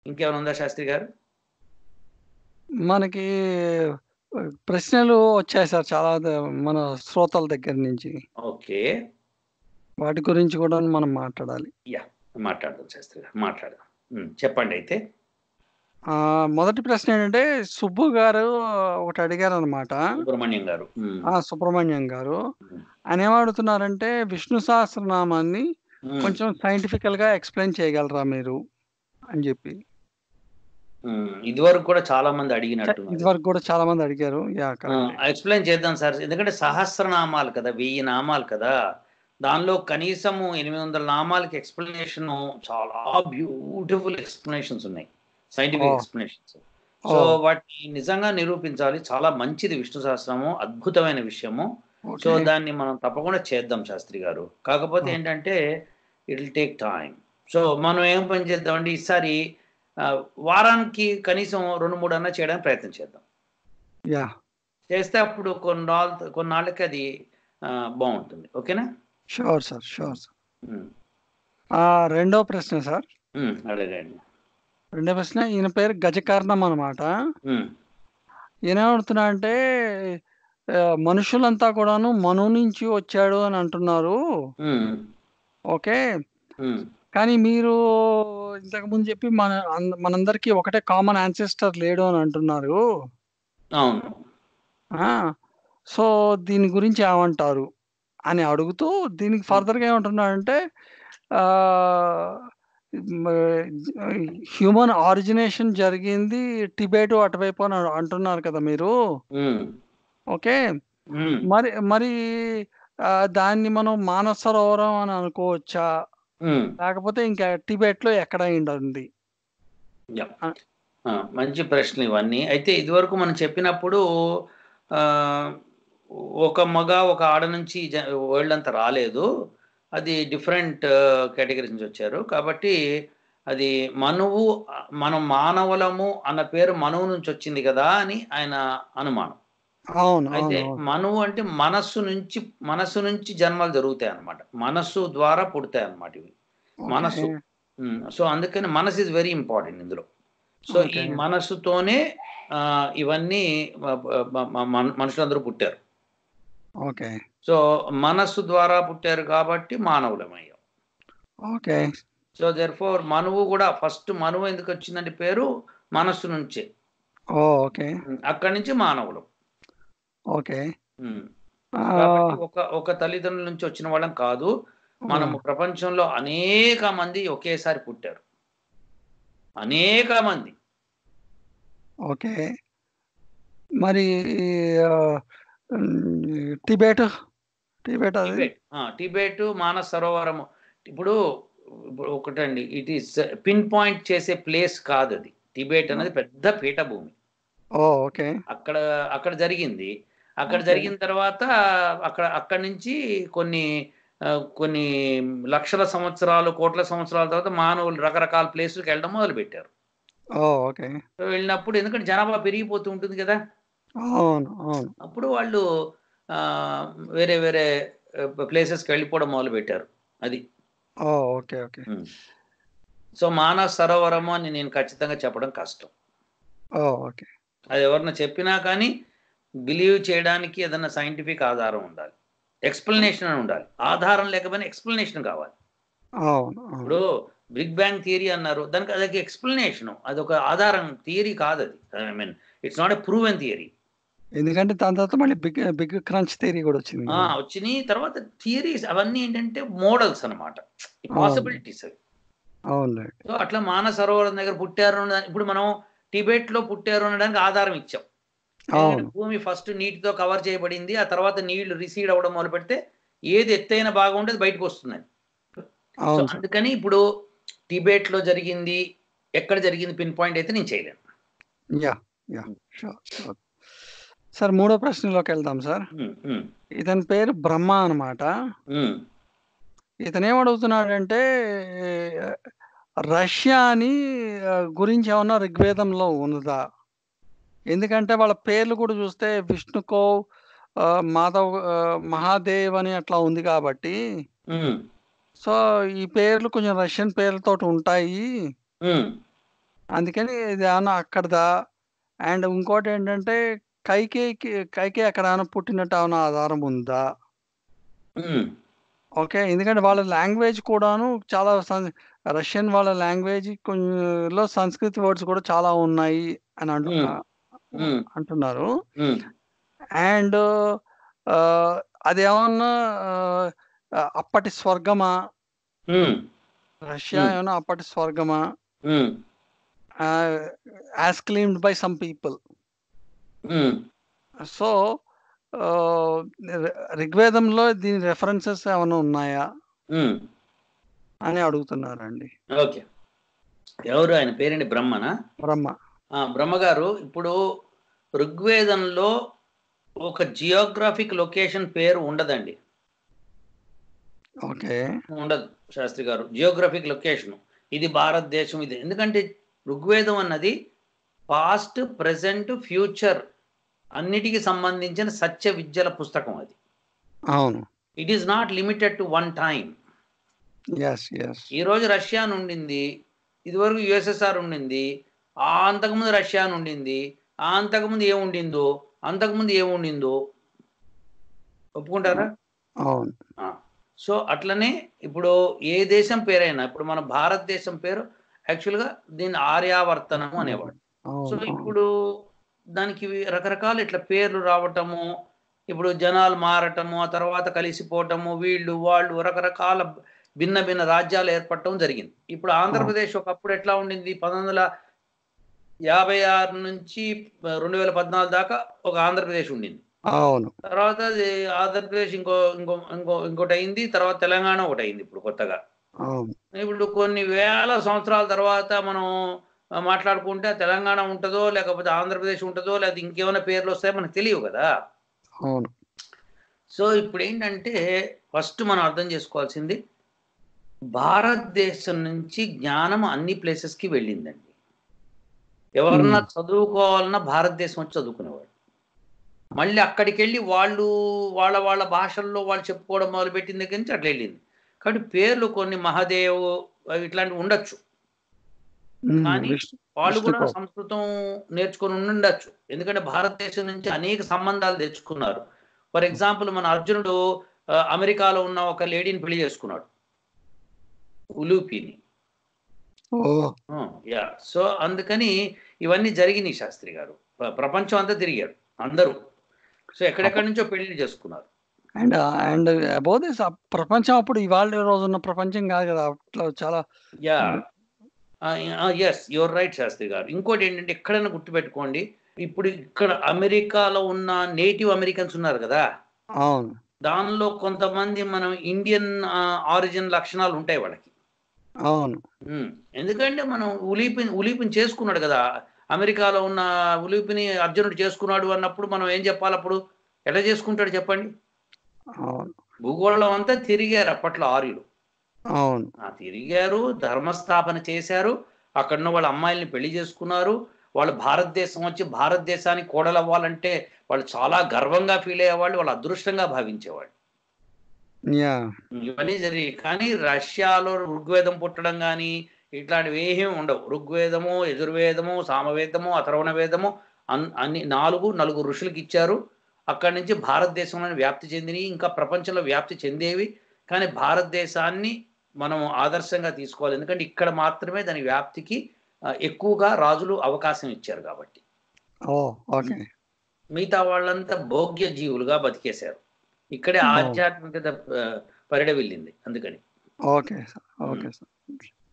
ఇంకేమైనా ఉందా శాస్త్రి గారు మనకి ప్రశ్నలు వచ్చాయి సార్ చాలా ద- మన శ్రోతల దగ్గర నుంచి ఓకే వాటి గురించి కూడా మనం మాట్లాడాలి యా మాట్లాడదాం శాస్త్రి గారు మాట్లాడదాం ఉమ్, చెప్పండి అయితే ఆ, మొదటి ప్రశ్న ఏంటంటే సుబ్బు గారు ఒకటి అడిగారు అనమాట సుబ్రహ్మణ్యం గారు ఉమ్, ఆ సుబ్రహ్మణ్యం గారు ఉమ్, ఆయన ఏమడుగుతున్నారంటే విష్ణు సహస్రనామాన్ని ఉమ్, కొంచెం సైంటిఫికల్ గా ఎక్స్ప్లెయిన్ చేయగలరా మీరు అని చెప్పి ఉమ్, ఇదివరకు కూడా చాలా మంది అడిగినట్టు ఇదివరకు కూడా చాలా మంది అడిగారు యా కరెక్ట్ ఎక్స్ప్లెయిన్ చేద్దాం సార్ ఎందుకంటే సహస్రనామాలు కదా వెయ్యి నామాలు కదా దానిలో కనీసము ఎనిమిది వందల నామాలకి ఎక్స్ప్లెనేషన్ చాలా బ్యూటిఫుల్ ఎక్స్ప్లెనేషన్స్ ఉన్నాయి scientific Oh. Explanations so Oh. వాటిని నిజంగా నిరూపించాలి చాలా మంచిది విష్ణు సహస్రము అద్భుతమైన విషయము సో ఓకే దాన్ని మనం తప్పకుండా చేద్దాం శాస్త్రి గారు కాకపోతే Oh. ఏంటంటే it will take time so మనం ఏం పని చేద్దామండి ఈసారి ఆ, వారానికి కనీసం రెండు మూడు అన్నా చేయడానికి ప్రయత్నం చేద్దాం యా చేస్తే అప్పుడు కొన్నాళ్ళు కొన్నాళ్ళకి అది ఆ, బాగుంటుంది ఓకేనా sure sir sure sir um, ఆ, రెండో ప్రశ్న సార్ ఉమ్, అడగండి రెండో ప్రశ్న ఈయన పేరు గజకర్ణం అనమాట ఉమ్, ఈయన ఏమడుతున్నా అంటే ఆ, మనుషులంతా కూడాను మను నుంచి వచ్చాడు అని అంటున్నారు ఉమ్, ఓకే ఉమ్, కానీ మీరు ఇంతకు ముందు చెప్పి మన అంద- మనందరికీ ఒకటే కామన్ యాన్సెస్టర్ లేడు అని అంటున్నారు అవును ఆ, సో దీని గురించి ఏమంటారు అని అడుగుతూ దీనికి ఫర్దర్గా ఏమంటున్నాడంటే హ్యూమన్ ఆరిజినేషన్ జరిగింది టిబేట్ అటువైపు అని అంటున్నారు కదా మీరు ఉమ్, ఓకే ఉమ్, మరి మరి ఆ, దాన్ని మనం మానస సరోవరం అని అనుకోవచ్చా ఉమ్. లేకపోతే ఇంకా టిబెట్ లో ఎక్కడ ఉంది యా. ఆ, మంచి ప్రశ్నలు ఇవన్నీ అయితే ఇదివరకు మనం చెప్పినప్పుడు ఆ, ఒక మగ ఒక ఆడ నుంచి వరల్డ్ అంతా రాలేదు అది డిఫరెంట్ కేటగిరీస్ నుంచి వచ్చారు కాబట్టి అది మనువు మనం మానవులము అన్న పేరు మనువు నుంచి వచ్చింది కదా అని ఆయన అనుమానం అవును అయితే అవును అవును. మనువు అంటే మనస్సు నుంచి మనస్సు నుంచి జన్మలు జరుగుతాయి అన్నమాట మనస్సు ద్వారా పుడతాయి అన్నమాట ఇవి మనస్సు ఓకే. ఉమ్, సో అందుకని మనసు ఇస్ వెరీ ఇంపార్టెంట్ ఇందులో సో ఈ ఓకే. మనసుతోనే ఆ, ఇవన్నీ మ- మ- మ- మన- మనుషులందరూ పుట్టారు ఓకే సో మనస్సు ద్వారా పుట్టారు కాబట్టి మానవులమయ్యాం ఓకే సో దెర్ ఫోర్ మనువు కూడా ఫస్ట్ మనువు ఎందుకు వచ్చిందంటే పేరు మనస్సు నుంచే ఓ ఓకే ఉమ్, అక్కడి నుంచి మానవులు ఓకే ఉమ్, ఆ, కాబట్టి ఒక ఒక తల్లిదండ్రుల నుంచి వచ్చిన వాళ్ళం కాదు మనము ప్రపంచంలో అనేక మంది ఒకేసారి పుట్టారు అనేక మంది ఓకే మరి ఆ, ఉమ్, టిబెట్ టిబెట్ అది టిబెట్ ఆ, టిబెట్ మానస సరోవరము ఇప్పుడు ఇప్పుడు ఒకటండి ఇట్ ఈస్ పిన్ పాయింట్ చేసే ప్లేస్ కాదు అది టిబెట్ అనేది పెద్ద పీఠభూమి ఓ ఓకే అక్కడ అక్కడ జరిగింది అక్కడ Okay. జరిగిన తర్వాత అక్కడ అక్కడి నుంచి కొన్ని ఆ, కొన్ని లక్షల సంవత్సరాలు కోట్ల సంవత్సరాల తర్వాత మానవులు రకరకాల ప్లేసులకు వెళ్ళడం మొదలు పెట్టారు ఓ ఓకే వెళ్ళినప్పుడు ఎందుకంటే జనాభా పెరిగిపోతూ ఉంటుంది కదా అవును అవును అప్పుడు వాళ్ళు ఆ, వేరే వేరే ప్లేసెస్కి వెళ్ళిపోవడం మొదలు పెట్టారు అది ఓ ఓకే ఓకే సో మానవ సరోవరము అని నేను ఖచ్చితంగా చెప్పడం కష్టం ఓ ఓకే అది ఎవరన్నా చెప్పినా కానీ బిలీవ్ చేయడానికి ఏదైనా సైంటిఫిక్ ఆధారం ఉండాలి ఎక్స్ప్లెనేషన్ అని ఉండాలి ఆధారం లేకపోయినా ఎక్స్ప్లెనేషన్ కావాలి అవును అవును ఇప్పుడు బిగ్ బ్యాంగ్ థియరీ అన్నారు దానికి అదొక ఎక్స్ప్లెనేషన్ అది ఒక ఆధారం థియరీ కాదు అది I mean it's not a proven theory ఎందుకంటే దాని తర్వాత మళ్ళీ బిగ్ బిగ్ క్రంచ్ థియరీ కూడా వచ్చింది కదా. వచ్చినాయి తర్వాత థియరీస్ అవన్నీ ఏంటంటే మోడల్స్ అనమాట పాసిబిలిటీస్ అవి అవునులే సో అట్లా మానస సరోవరం దగ్గర పుట్టారు అన్న- ఇప్పుడు మనం టిబెట్ లో పుట్టారు అనడానికి ఆధారం ఇచ్చాం ఎందుకంటే అవును భూమి ఫస్ట్ నీటితో కవర్ చేయబడింది ఆ తర్వాత నీళ్లు రిసీడ్ అవ్వడం మొదలు పెడితే ఏది ఎత్తైన భాగం ఉంటే అది బయటకు వస్తుంది సో అవును సార్ అందుకని ఇప్పుడు టిబెట్ లో జరిగింది ఎక్కడ జరిగింది పిన్ పాయింట్ అయితే నేను చేయలేను yeah yeah sure sure sir మూడో ప్రశ్నలోకి వెళ్దాం సార్ ఉమ్, ఉమ్, ఇతని పేరు బ్రహ్మ అన్నమాట ఉమ్, ఇతను ఏమడుగుతున్నాడంటే రష్యాని ఆ, గురించి ఏమన్నా ఋగ్వేదంలో ఉన్నదా ఎందుకంటే వాళ్ళ పేర్లు కూడా చూస్తే విష్ణుకో ఆ, మాధవ్ ఆ, మహాదేవ్ అని అట్లా ఉంది కాబట్టి ఉమ్, సో ఈ పేర్లు కొంచెం రష్యన్ పేర్లతో ఉంటాయి ఉమ్. అందుకని ఇది ఏమన్నా అక్కడిదా అండ్ ఇంకోటి ఏంటంటే కైకేయికి కైకేయి అక్కడ ఏమైనా పుట్టినట్టు ఏమైనా ఆధారం ఉందా ఉమ్, ఓకే ఎందుకంటే వాళ్ళ లాంగ్వేజ్ కూడాను చాలా సం- రష్యన్ వాళ్ళ లాంగ్వేజ్ లో సంస్కృతి వర్డ్స్ కూడా చాలా ఉన్నాయి అని అంటు Hmm. ఆ, ఉమ్, అంటున్నారు ఉమ్, అండ్ అదేమన్నా ఆ, అప్పటి స్వర్గమా ఉమ్, రష్యా Hmm. ఏమన్నా అప్పటి స్వర్గమా um, as claimed by some people um. So ఋగ్వేదంలో దీని రెఫరెన్సెస్ ఏమైనా ఉన్నాయా ఉమ్. అని అడుగుతున్నారండి ఓకే ఎవరు ఆయన పేరేంటి బ్రహ్మనా బ్రహ్మ ఆ, బ్రహ్మగారు ఇప్పుడు ఋగ్వేదంలో ఒక జియోగ్రాఫిక్ లొకేషన్ పేరు ఉండదండి ఓకే ఉండదు శాస్త్రి గారు జియోగ్రఫిక్ లొకేషన్ ఇది భారతదేశం ఇది ఎందుకంటే ఋగ్వేదం అన్నది పాస్ట్ ప్రజెంట్ ఫ్యూచర్ అన్నిటికీ సంబంధించిన సత్య విద్యల పుస్తకం అది అవును it is not limited to one time yes yes ఈరోజు రష్యా ఉండింది ఇదివరకు యుఎస్ఎస్ఆర్ ఉండింది ఆ అంతకుముందు రష్యా ఉండింది ఆ అంతకుముందు ఏముండిందో అంతకుముందు ఏముండిందో ఒప్పుకుంటారా అవును సో అట్లనే ఇప్పుడు ఏ దేశం పేరైనా ఇప్పుడు మన భారతదేశం పేరు యాక్చువల్గా దీన్ని ఆర్యావర్తనం అనేవాడు సో అవును ఇప్పుడు దానికి రకరకాల ఇట్లా పేర్లు రావటము ఇప్పుడు జనాలు మారటము ఆ తర్వాత కలిసిపోవటము వీళ్ళు వాళ్ళు రకరకాల భిన్న భిన్న రాజ్యాలు ఏర్పడటం జరిగింది ఇప్పుడు ఆంధ్రప్రదేశ్ ఒకప్పుడు ఎట్లా ఉండింది పంతొమ్మిది వందల యాభై ఆరు నుంచి రెండు వేల పద్నాలుగు దాకా ఒక ఆంధ్రప్రదేశ్ ఉండింది అవును తర్వాత అది ఆంధ్రప్రదేశ్ ఇంకో ఇంకో ఇంకో ఇంకోటి అయింది తర్వాత తెలంగాణ ఒకటి అయింది ఇప్పుడు కొత్తగా అవును ఇప్పుడు కొన్ని వేల సంవత్సరాల తర్వాత మనం ఆ, మాట్లాడుకుంటే తెలంగాణ ఉంటుందో లేకపోతే ఆంధ్రప్రదేశ్ ఉంటుందో లేకపోతే ఇంకేమైనా పేర్లు వస్తాయో మనకు తెలియవు కదా అవును సో ఇప్పుడు ఏంటంటే ఫస్ట్ మనం అర్థం చేసుకోవాల్సింది భారతదేశం నుంచి జ్ఞానం అన్ని ప్లేసెస్కి వెళ్ళిందండి ఎవరన్నా చదువుకోవాలన్నా భారతదేశం వచ్చి చదువుకునేవాడు మళ్ళీ అక్కడికి వెళ్ళి వాళ్ళు వాళ్ళ వాళ్ళ భాషల్లో వాళ్ళు చెప్పుకోవడం మొదలుపెట్టిన దగ్గర నుంచి అట్లా వెళ్ళింది కాబట్టి పేర్లు కొన్ని మహాదేవ్ అవి ఇట్లాంటివి ఉండొచ్చు ఉమ్, కానీ విష్ణు- వాళ్ళు కూడా విష్ణుకో. సంస్కృతం నేర్చుకొని ఉండొచ్చు ఎందుకంటే భారతదేశం నుంచి అనేక సంబంధాలు తెచ్చుకున్నారు ఫర్ ఎగ్జాంపుల్ మన అర్జునుడు ఆ, అమెరికాలో ఉన్న ఒక లేడీని పెళ్లి చేసుకున్నాడు ఉలూపిని ఓ యా సో అందుకని ఇవన్నీ జరిగినాయి శాస్త్రి గారు ప్ర- ప్రపంచం అంతా తిరిగారు అందరూ సో ఎక్కడెక్కడి నుంచో పెళ్లి చేసుకున్నారు అండ్ అండ్ అబౌట్ దిస్ ప్రపంచం అప్పుడు ఇవాళ రోజు ఉన్న ప్రపంచం కాదు కదా అట్లా చాలా yeah yes you're right Shastri గారు ఇంకోటి ఏంటంటే ఎక్కడైనా గుర్తుపెట్టుకోండి ఇప్పుడు ఇక్కడ అమెరికాలో ఉన్న నేటివ్ అమెరికన్స్ ఉన్నారు కదా అవును దానిలో కొంతమంది మనం ఇండియన్ ఆరిజిన్ లక్షణాలు ఉంటాయి వాళ్ళకి అవును ఉమ్, ఎందుకంటే మనం ఉలీపిని ఉలీపిని చేసుకున్నాడు కదా అమెరికాలో ఉన్న ఉలీపిని అర్జునుడు చేసుకున్నాడు అన్నప్పుడు మనం ఏం చెప్పాలి అప్పుడు ఎట్లా చేసుకుంటాడు చెప్పండి అవును భూగోళం అంతా తిరిగారు అప్పట్లో ఆర్యులు అవును ఆ, తిరిగారు ధర్మస్థాపన చేశారు అక్కడున్న వాళ్ళ అమ్మాయిల్ని పెళ్లి చేసుకున్నారు వాళ్ళు భారతదేశం వచ్చి భారతదేశానికి కోడలవ్వాలంటే వాళ్ళు చాలా గర్వంగా ఫీల్ అయ్యేవాళ్ళు వాళ్ళు అదృష్టంగా భావించేవాళ్ళు యా ఇవన్నీ జరిగి కానీ రష్యాలో ఋగ్వేదం పుట్టడం కానీ ఇట్లాంటివి ఏమీ ఉండవు ఋగ్వేదము యజుర్వేదము సామవేదము అథర్వణ వేదము అన్ అన్ని నాలుగు నలుగురు ఋషులకు ఇచ్చారు అక్కడి నుంచి భారతదేశంలో వ్యాప్తి చెందినవి ఇంకా ప్రపంచంలో వ్యాప్తి చెందేవి కానీ భారతదేశాన్ని మనం ఆదర్శంగా తీసుకోవాలి ఎందుకంటే ఇక్కడ మాత్రమే దాని వ్యాప్తికి ఆ, ఎక్కువగా రాజులు అవకాశం ఇచ్చారు కాబట్టి ఓ ఓకే మిగతా వాళ్ళంతా భోగ్య జీవులుగా బతికేశారు ఇక్కడే అవును. ఆధ్యాత్మికత ఆ, పరిడవిల్లింది అందుకని ఓకే సార్ ఓకే సార్